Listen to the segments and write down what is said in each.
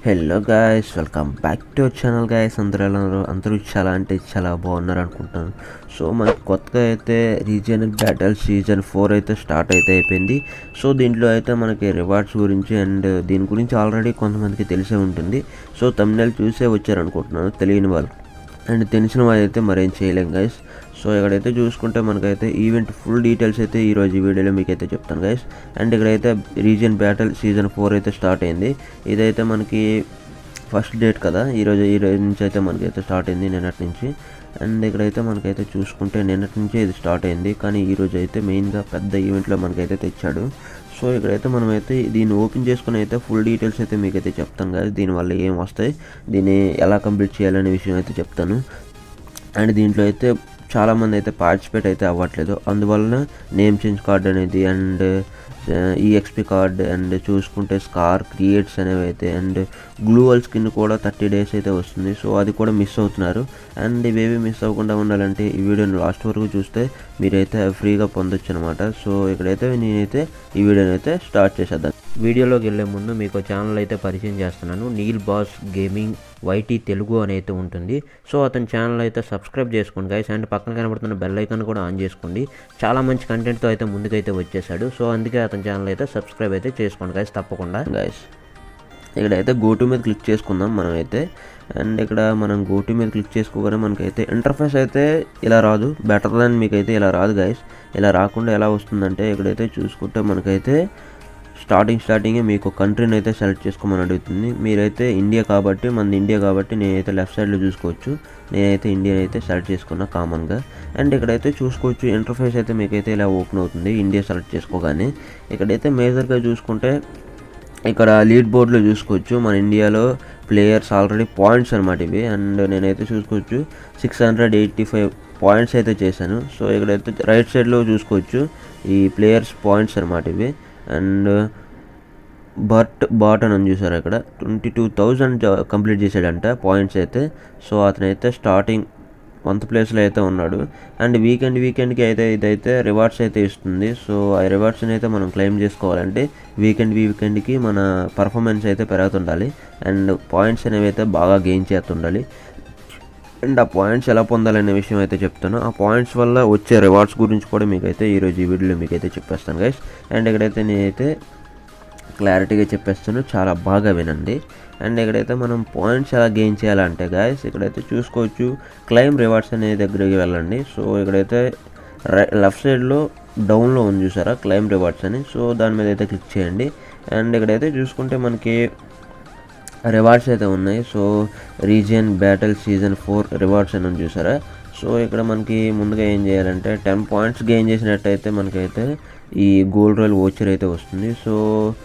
hello guys welcome back to our channel guys అందరూ ఎలా ఉన్నారు అందరూ చాలా అంటే చాలా బాగున్నారు అనుకుంటాను సో మనకి కొత్తగా అయితే రీజియనల్ బ్యాటల్ సీజన్ ఫోర్ అయితే స్టార్ట్ అయితే అయిపోయింది సో దీంట్లో అయితే మనకి రివార్డ్స్ గురించి అండ్ దీని గురించి ఆల్రెడీ కొంతమందికి తెలిసే ఉంటుంది సో తమిళ చూసే వచ్చారనుకుంటున్నాను తెలియని వాళ్ళు అండ్ తెలిసిన వాళ్ళైతే మరేం చేయలేం గైస్ సో ఇక్కడైతే చూసుకుంటే మనకైతే ఈవెంట్ ఫుల్ డీటెయిల్స్ అయితే ఈరోజు ఈ వీడియోలో మీకు అయితే చెప్తాను గైస్ అండ్ ఇక్కడైతే రీజియన్ బ్యాటిల్ సీజన్ ఫోర్ అయితే స్టార్ట్ అయింది ఇదైతే మనకి ఫస్ట్ డేట్ కదా ఈరోజు ఈ రోజు నుంచి అయితే మనకైతే స్టార్ట్ అయింది నిన్నటి నుంచి అండ్ ఇక్కడైతే మనకైతే చూసుకుంటే నిన్నటి నుంచే ఇది స్టార్ట్ అయింది కానీ ఈరోజు అయితే మెయిన్గా పెద్ద ఈవెంట్లో మనకైతే తెచ్చాడు సో ఇక్కడైతే మనమైతే దీన్ని ఓపెన్ చేసుకుని అయితే ఫుల్ డీటెయిల్స్ అయితే మీకైతే చెప్తాను కదా దీనివల్ల ఏం వస్తాయి దీన్ని ఎలా కంప్లీట్ చేయాలనే విషయం అయితే చెప్తాను అండ్ దీంట్లో అయితే చాలామంది అయితే పార్టిసిపేట్ అయితే అవ్వట్లేదు అందువలన నేమ్ చేంజ్ కార్డ్ అనేది అండ్ ఈఎక్స్పి కార్డ్ అండ్ చూసుకుంటే స్కార్ క్రియేట్స్ అనేవి అయితే అండ్ గ్లూవల్ స్కిన్ కూడా థర్టీ డేస్ అయితే వస్తుంది సో అది కూడా మిస్ అవుతున్నారు అండ్ ఇవేవి మిస్ అవ్వకుండా ఉండాలంటే ఈ వీడియోని లాస్ట్ వరకు చూస్తే మీరైతే ఫ్రీగా పొందొచ్చు అనమాట సో ఇక్కడైతే నేనైతే ఈ వీడియోని అయితే స్టార్ట్ చేసేద్దాం వీడియోలోకి వెళ్ళే ముందు మీకు ఛానల్ అయితే పరిచయం చేస్తున్నాను Neel boss gaming YT Telugu అని అయితే ఉంటుంది సో అతని ఛానల్ అయితే సబ్స్క్రైబ్ చేసుకోండి గైస్ అండ్ పక్కన కనబడుతున్న బెల్ ఐకాన్ కూడా ఆన్ చేసుకోండి చాలా మంచి కంటెంట్తో అయితే ముందుకైతే వచ్చేసాడు సో అందుకే అతని ఛానల్ అయితే సబ్స్క్రైబ్ అయితే చేసుకోండి గైస్ తప్పకుండా గైస్ ఇక్కడైతే గోటు మీద క్లిక్ చేసుకుందాం మనమైతే అండ్ ఇక్కడ మనం గోటు మీద క్లిక్ చేసుకోగానే మనకైతే ఇంటర్ఫేస్ అయితే ఇలా రాదు బెటర్ దాన్ మీకైతే ఇలా రాదు గైస్ ఇలా రాకుండా ఎలా వస్తుందంటే ఇక్కడైతే చూసుకుంటే మనకైతే స్టార్టింగ్ స్టార్టింగే మీకు కంట్రీని అయితే సెలెక్ట్ చేసుకోమని అడుగుతుంది మీరైతే ఇండియా కాబట్టి మనది ఇండియా కాబట్టి నేనైతే లెఫ్ట్ సైడ్లో చూసుకోవచ్చు నేనైతే ఇండియా అయితే సెలెక్ట్ చేసుకున్నా కామన్గా అండ్ ఇక్కడైతే చూసుకోవచ్చు ఇంటర్ఫేస్ అయితే మీకైతే ఇలా ఓపెన్ అవుతుంది ఇండియా సెలెక్ట్ చేసుకోగానే ఇక్కడైతే మేజర్గా చూసుకుంటే ఇక్కడ లీడ్ బోర్డ్లో చూసుకోవచ్చు మన ఇండియాలో ప్లేయర్స్ ఆల్రెడీ పాయింట్స్ అనమాట ఇవి అండ్ నేనైతే చూసుకోవచ్చు six hundred eighty five points అయితే చేశాను సో ఇక్కడైతే రైట్ సైడ్లో చూసుకోవచ్చు ఈ ప్లేయర్స్ పాయింట్స్ అనమాట ఇవి అండ్ బట్ బాట్ అని చూసారు ఇక్కడ ట్వంటీ టూ థౌజండ్ కంప్లీట్ చేశాడంట పాయింట్స్ అయితే సో అతనైతే స్టార్టింగ్ మంత్ ప్లేస్లో అయితే ఉన్నాడు అండ్ వీకెండ్ వీకెండ్కి అయితే ఇదైతే రివార్డ్స్ అయితే ఇస్తుంది సో ఆ రివార్డ్స్ని అయితే మనం క్లెయిమ్ చేసుకోవాలంటే వీకెండ్ వీకెండ్కి మన పర్ఫార్మెన్స్ అయితే పెరుగుతుండాలి అండ్ పాయింట్స్ అనేవి అయితే బాగా గెయిన్ చేస్తుండాలి అండ్ ఆ పాయింట్స్ ఎలా పొందాలనే విషయం అయితే చెప్తాను ఆ పాయింట్స్ వల్ల వచ్చే రివార్డ్స్ గురించి కూడా మీకైతే ఈరోజు ఈ వీడియోలో మీకైతే చెప్పేస్తాను గైస్ అండ్ ఇక్కడైతే నేనైతే క్లారిటీగా చెప్పేస్తాను చాలా బాగా వినండి అండ్ ఇక్కడైతే మనం పాయింట్స్ ఎలా గెయిన్ చేయాలంటే గాయస్ ఇక్కడైతే చూసుకోవచ్చు క్లైమ్ రివార్డ్స్ అనే దగ్గరికి వెళ్ళండి సో ఇక్కడైతే లెఫ్ట్ సైడ్లో డౌన్లో ఉంది చూసారా క్లైమ్ రివార్డ్స్ అని సో దాని మీద అయితే క్లిక్ చేయండి అండ్ ఇక్కడైతే చూసుకుంటే మనకి రివార్డ్స్ అయితే ఉన్నాయి so region battle season four rewards అని ఉంది చూసారా సో ఇక్కడ మనకి ముందుగా ఏం చేయాలంటే టెన్ పాయింట్స్ గెయిన్ చేసినట్టయితే మనకైతే ఈ గోల్డ్ రాయల్ ఓచర్ అయితే వస్తుంది సో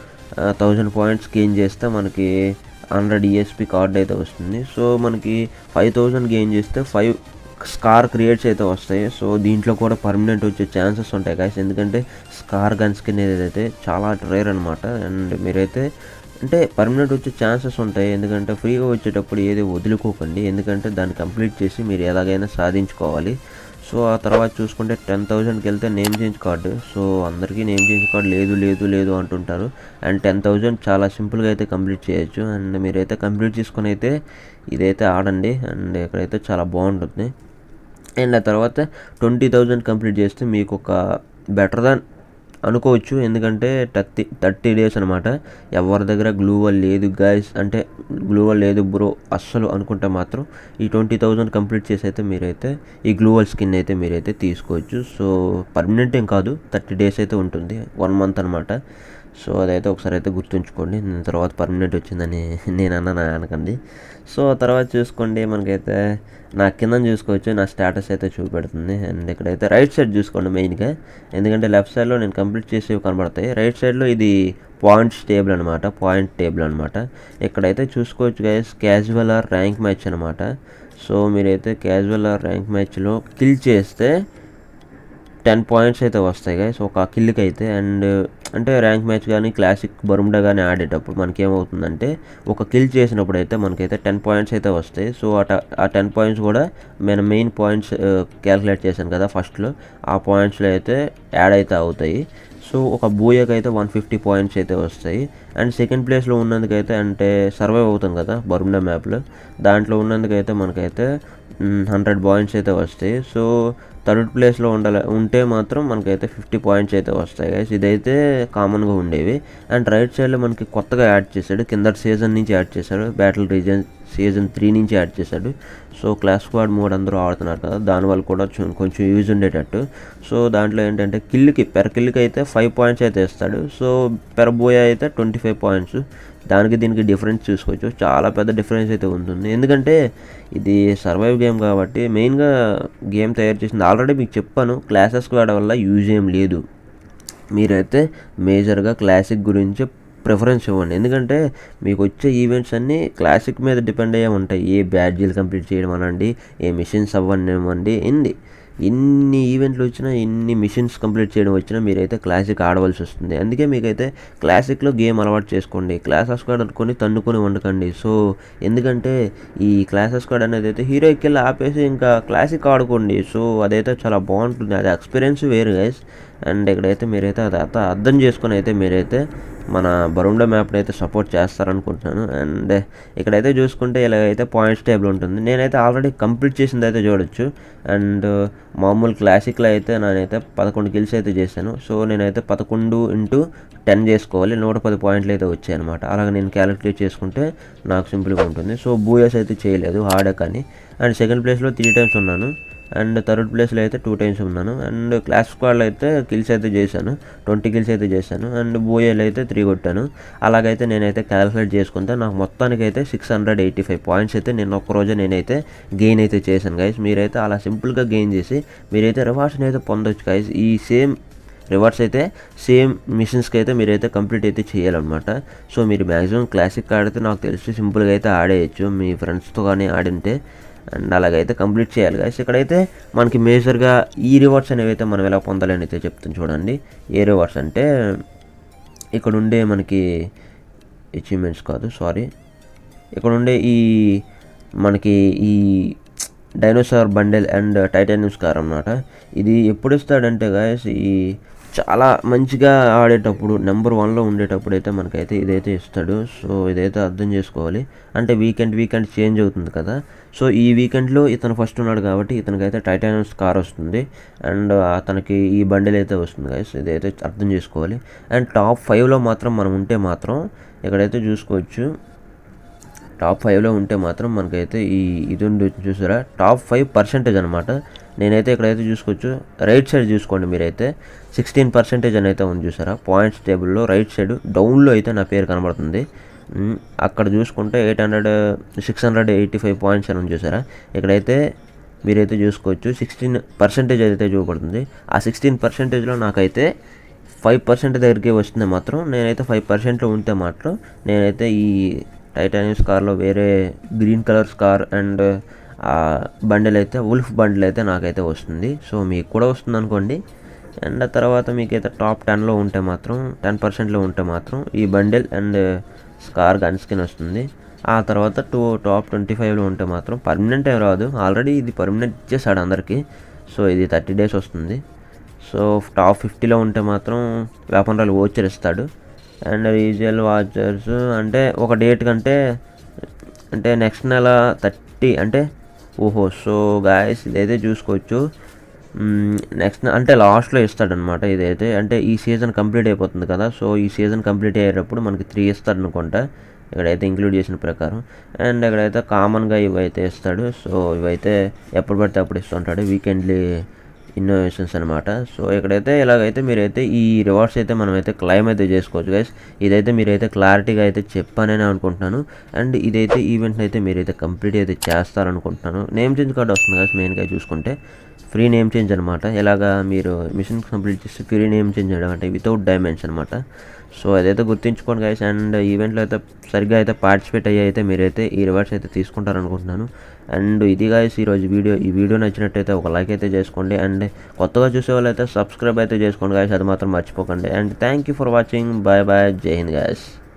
థౌజండ్ పాయింట్స్ గెయిన్ చేస్తే మనకి హండ్రెడ్ ఈఎస్పి కార్డ్ అయితే వస్తుంది సో మనకి ఫైవ్ థౌజండ్ గెయిన్ చేస్తే ఫైవ్ స్కార్ క్రియేట్స్ అయితే వస్తాయి సో దీంట్లో కూడా పర్మనెంట్ వచ్చే ఛాన్సెస్ ఉంటాయి గాయస్ ఎందుకంటే స్కార్ గన్ స్కిన్ అయితే చాలా రేర్ అనమాట అండ్ మీరైతే అంటే పర్మనెంట్ వచ్చే ఛాన్సెస్ ఉంటాయి ఎందుకంటే ఫ్రీగా వచ్చేటప్పుడు ఏది వదులుకోకండి ఎందుకంటే దాన్ని కంప్లీట్ చేసి మీరు ఎలాగైనా సాధించుకోవాలి సో ఆ తర్వాత చూసుకుంటే టెన్ థౌజండ్కి వెళ్తే నేమ్ చేంజ్ కార్డు సో అందరికీ నేమ్ చేంజ్ కార్డు లేదు లేదు లేదు అంటుంటారు అండ్ టెన్ థౌజండ్ చాలా సింపుల్గా అయితే కంప్లీట్ చేయొచ్చు అండ్ మీరైతే కంప్లీట్ చేసుకొని అయితే ఇదైతే ఆడండి అండ్ ఇక్కడైతే చాలా బాగుంటుంది అండ్ ఆ తర్వాత ట్వంటీ థౌజండ్ కంప్లీట్ చేస్తే మీకు ఒక బెటర్ దాన్ అనుకోవచ్చు ఎందుకంటే థర్టీ థర్టీ డేస్ అనమాట ఎవరి దగ్గర గ్లూవల్ లేదు గాయస్ అంటే గ్లూవల్ లేదు బ్రో అస్సలు అనుకుంటే మాత్రం ఈ ట్వంటీ థౌజండ్ కంప్లీట్ చేసి అయితే మీరైతే ఈ గ్లూవల్ స్కిన్ అయితే మీరైతే తీసుకోవచ్చు సో పర్మనెంట్ ఏం కాదు థర్టీ డేస్ అయితే ఉంటుంది వన్ మంత్ అనమాట సో అదైతే ఒకసారి అయితే గుర్తుంచుకోండి నేను తర్వాత పర్మనెంట్ వచ్చిందని నేను అన్న అనకండి సో తర్వాత చూసుకోండి మనకైతే నా కింద చూసుకోవచ్చు నా స్టేటస్ అయితే చూపెడుతుంది అండ్ ఇక్కడైతే రైట్ సైడ్ చూసుకోండి మెయిన్గా ఎందుకంటే లెఫ్ట్ సైడ్లో నేను కంప్లీట్ చేసేవి కనబడతాయి రైట్ సైడ్లో ఇది పాయింట్స్ టేబుల్ అనమాట పాయింట్ టేబుల్ అనమాట ఇక్కడైతే చూసుకోవచ్చు guys casual or rank match అనమాట సో మీరైతే క్యాజువల్ ఆర్ ర్యాంక్ మ్యాచ్లో కిల్ చేస్తే టెన్ పాయింట్స్ అయితే వస్తాయి గైస్ ఒక కిల్కి అయితే అండ్ అంటే ర్యాంక్ మ్యాచ్ కానీ క్లాసిక్ బరుముడా కానీ ఆడేటప్పుడు మనకి ఏమవుతుందంటే ఒక కిల్ చేసినప్పుడు అయితే మనకైతే టెన్ పాయింట్స్ అయితే వస్తాయి సో అట ఆ టెన్ పాయింట్స్ కూడా నేను మెయిన్ పాయింట్స్ క్యాలిక్యులేట్ చేశాను కదా ఫస్ట్లో ఆ పాయింట్స్లో అయితే యాడ్ అయితే అవుతాయి సో ఒక బూయకి అయితే వన్ ఫిఫ్టీ పాయింట్స్ అయితే వస్తాయి అండ్ సెకండ్ ప్లేస్లో ఉన్నందుకైతే అంటే సర్వైవ్ అవుతాం కదా బరుండా మ్యాప్లో దాంట్లో ఉన్నందుకైతే మనకైతే హండ్రెడ్ పాయింట్స్ అయితే వస్తాయి సో థర్డ్ ప్లేస్లో ఉండాలి ఉంటే మాత్రం మనకైతే ఫిఫ్టీ పాయింట్స్ అయితే వస్తాయి గైస్ ఇదైతే కామన్గా ఉండేవి అండ్ రైట్ సైడ్లో మనకి కొత్తగా యాడ్ చేశాడు కింద సీజన్ నుంచి యాడ్ చేశాడు బ్యాటిల్ రీజన్ సీజన్ త్రీ నుంచి యాడ్ చేశాడు సో క్లాస్ స్క్వాడ్ మోడ్ అందరూ ఆడుతున్నారు కదా దానివల్ల కూడా చు- కొంచెం యూజ్ ఉండేటట్టు సో దాంట్లో ఏంటంటే కిల్కి పెర్ కిల్కి అయితే ఫైవ్ పాయింట్స్ అయితే ఇస్తాడు సో పెర్ బోయ్ అయితే ట్వంటీ ఫైవ్ పాయింట్స్ దానికి దీనికి డిఫరెన్స్ చూసుకోవచ్చు చాలా పెద్ద డిఫరెన్స్ అయితే ఉంటుంది ఎందుకంటే ఇది సర్వైవ్ గేమ్ కాబట్టి మెయిన్గా గేమ్ తయారు చేసింది ఆల్రెడీ మీకు చెప్పాను క్లాసెస్ స్క్వాడ్ వల్ల యూజ్ ఏం లేదు మీరైతే మేజర్గా క్లాసిక్ గురించి ప్రిఫరెన్స్ ఇవ్వండి ఎందుకంటే మీకు వచ్చే ఈవెంట్స్ అన్నీ క్లాసిక్ మీద డిపెండ్ అయ్యే ఉంటాయి ఏ బ్యాడ్జీలు కంప్లీట్ చేయడం అనండి ఏ మిషన్స్ అవ్వనివ్వండి ఎన్ని ఎన్ని ఈవెంట్లు వచ్చినా ఎన్ని మిషన్స్ కంప్లీట్ చేయడం వచ్చినా మీరైతే క్లాసిక్ ఆడవలసి వస్తుంది అందుకే మీకైతే క్లాసిక్లో గేమ్ అలవాటు చేసుకోండి క్లాసెస్ స్క్వాడ్ అనుకొని తన్నుకొని వండకండి సో ఎందుకంటే ఈ క్లాసెస్ స్క్వాడ్ అనేది అయితే హీరో ఎక్కెళ్ళి ఆపేసి ఇంకా క్లాసిక్ ఆడుకోండి సో అదైతే చాలా బాగుంటుంది అది ఎక్స్పీరియన్స్ వేరు గైస్ అండ్ ఇక్కడైతే మీరైతే అది అంతా అర్థం చేసుకొని అయితే మీరైతే మన బరుండా మ్యాప్ని అయితే సపోర్ట్ చేస్తారనుకుంటున్నాను అండ్ ఇక్కడైతే చూసుకుంటే ఇలాగైతే పాయింట్స్ టేబుల్ ఉంటుంది నేనైతే ఆల్రెడీ కంప్లీట్ చేసింది అయితే చూడొచ్చు అండ్ మామూలు క్లాసిక్లో అయితే నేనైతే పదకొండు కిల్స్ అయితే చేశాను సో నేనైతే పదకొండు ఇంటూ టెన్ చేసుకోవాలి నూట పది పాయింట్లు అయితే వచ్చాయి అనమాట అలాగే నేను క్యాలిక్యులేట్ చేసుకుంటే నాకు సింపుల్గా ఉంటుంది సో బూయస్ అయితే చేయలేదు హార్డే కానీ అండ్ సెకండ్ ప్లేస్లో త్రీ టైమ్స్ ఉన్నాను అండ్ థర్డ్ ప్లేస్లో అయితే టూ టైమ్స్ ఉన్నాను అండ్ క్లాస్ స్క్వాడ్లో అయితే కిల్స్ అయితే చేశాను ట్వంటీ కిల్స్ అయితే చేశాను అండ్ బోయేలు అయితే త్రీ కొట్టాను అలాగైతే నేనైతే క్యాలిక్యులేట్ చేసుకుంటే నాకు మొత్తానికి అయితే six hundred eighty five points అయితే నేను ఒక్కరోజే నేనైతే గెయిన్ అయితే చేశాను గైస్ మీరైతే అలా సింపుల్గా గెయిన్ చేసి మీరైతే రివార్డ్స్ని అయితే పొందొచ్చు గైస్ ఈ సేమ్ రివార్డ్స్ అయితే సేమ్ మిషన్స్కి అయితే మీరైతే కంప్లీట్ అయితే చేయాలన్నమాట సో మీరు మ్యాక్సిమం క్లాసిక్ ఆడితే నాకు తెలిసి సింపుల్గా అయితే ఆడేయచ్చు మీ ఫ్రెండ్స్తో కానీ ఆడింటే అండ్ అలాగైతే కంప్లీట్ చేయాలి గైస్ ఇక్కడైతే మనకి మేజర్గా ఈ రివార్డ్స్ అనేవి అయితే మనం ఎలా పొందాలని అయితే చెప్తాను చూడండి ఏ రివార్డ్స్ అంటే ఇక్కడ ఉండే మనకి అచీవ్మెంట్స్ కాదు సారీ ఇక్కడ ఉండే ఈ మనకి ఈ dinosaur bundle and titanium scar అన్నమాట ఇది ఎప్పుడు ఇస్తాడంటే గాయస్ ఈ చాలా మంచిగా ఆడేటప్పుడు నెంబర్ వన్లో ఉండేటప్పుడు అయితే మనకైతే ఇదైతే ఇస్తాడు సో ఇదైతే అర్థం చేసుకోవాలి అంటే వీకెండ్ వీకెండ్ చేంజ్ అవుతుంది కదా సో ఈ వీకెండ్లో ఇతను ఫస్ట్ ఉన్నాడు కాబట్టి ఇతనికైతే టైటానియం స్కార్ వస్తుంది అండ్ అతనికి ఈ బండిల్ అయితే వస్తుంది గైస్ ఇదైతే అర్థం చేసుకోవాలి అండ్ టాప్ ఫైవ్లో మాత్రం మనం ఉంటే మాత్రం ఇక్కడైతే చూసుకోవచ్చు టాప్ ఫైవ్లో ఉంటే మాత్రం మనకైతే ఈ ఇది ఉండి చూసారా టాప్ ఫైవ్ పర్సెంటేజ్ అనమాట నేనైతే ఇక్కడైతే చూసుకోవచ్చు రైట్ సైడ్ చూసుకోండి మీరైతే సిక్స్టీన్ పర్సెంటేజ్ అని అయితే ఉంది చూసారా పాయింట్స్ టేబుల్లో రైట్ సైడ్ డౌన్లో అయితే నా పేరు కనబడుతుంది మ్, అక్కడ చూసుకుంటే eight hundred six hundred eighty five points అని ఉంది చూసారా ఇక్కడైతే మీరైతే చూసుకోవచ్చు సిక్స్టీన్ పర్సెంటేజ్ అయితే చూపడుతుంది ఆ సిక్స్టీన్ పర్సెంటేజ్లో నాకైతే ఫైవ్ పర్సెంట్ దగ్గరికి వస్తుంది మాత్రం నేనైతే ఫైవ్ పర్సెంట్లో ఉంటే మాత్రం నేనైతే ఈ టైటానియం స్కార్లో వేరే గ్రీన్ కలర్ స్కార్ అండ్ ఆ బండిల్ అయితే ఉల్ఫ్ బండిల్ అయితే నాకైతే వస్తుంది సో మీకు కూడా వస్తుంది అనుకోండి అండ్ ఆ తర్వాత మీకైతే టాప్ టెన్లో ఉంటే మాత్రం టెన్ పర్సెంట్లో ఉంటే మాత్రం ఈ bundle and scar gun skin వస్తుంది ఆ తర్వాత టూ టాప్ ట్వంటీ ఫైవ్లో ఉంటే మాత్రం పర్మనెంట్ ఏం రాదు ఆల్రెడీ ఇది పర్మనెంట్ ఇచ్చేసాడు అందరికీ సో ఇది థర్టీ డేస్ వస్తుంది సో టాప్ ఫిఫ్టీలో ఉంటే మాత్రం వేపనరాలు ఓచర్ ఇస్తాడు అండ్ రీజియల్ వాచర్స్ అంటే ఒక డేట్ కంటే అంటే నెక్స్ట్ నెల థర్టీ అంటే ఓహో సో గాయస్ ఇదైతే చూసుకోవచ్చు నెక్స్ట్ అంటే లాస్ట్లో ఇస్తాడనమాట ఇదైతే అంటే ఈ సీజన్ కంప్లీట్ అయిపోతుంది కదా సో ఈ సీజన్ కంప్లీట్ అయ్యేటప్పుడు మనకి త్రీ ఇస్తాడు అనుకుంటా ఇక్కడైతే ఇంక్లూడ్ చేసిన ప్రకారం అండ్ ఇక్కడైతే కామన్గా ఇవైతే ఇస్తాడు సో ఇవైతే ఎప్పుడు పడితే అప్పుడు ఇస్తుంటాడు వీకెండ్లీ ఇన్నోవేషన్స్ అనమాట సో ఇక్కడైతే ఇలాగైతే మీరైతే ఈ రివార్డ్స్ అయితే మనమైతే క్లైమ్ అయితే చేసుకోవచ్చు గైస్ ఇదైతే మీరైతే క్లారిటీగా అయితే చెప్పానని అనుకుంటున్నాను అండ్ ఇదైతే ఈవెంట్ అయితే మీరైతే కంప్లీట్ అయితే చేస్తారనుకుంటున్నాను నేమ్ చేంజ్ కార్డ్ వస్తుంది గైస్ మెయిన్గా చూసుకుంటే ఫ్రీ నేమ్ చేంజ్ అనమాట ఇలాగా మీరు మిషన్ కంప్లీట్ చేస్తే ఫ్రీ నేమ్ చేంజ్ చేయడం అంటే వితౌట్ డైమెన్స్ అనమాట సో అదైతే గుర్తుంచుకోండి గైస్ అండ్ ఈవెంట్లో అయితే సరిగ్గా అయితే పార్టిసిపేట్ అయ్యి అయితే మీరైతే ఈ రివార్డ్స్ అయితే తీసుకుంటారనుకుంటున్నాను అండ్ ఇది గాయస్ ఈరోజు వీడియో ఈ వీడియో నచ్చినట్టయితే ఒక లైక్ అయితే చేసుకోండి అండ్ కొత్తగా చూసే వాళ్ళు అయితే సబ్స్క్రైబ్ అయితే చేసుకోండి గాయస్ అది మాత్రం మర్చిపోకండి and thank you for watching bye bye జై హింద్ గాయస్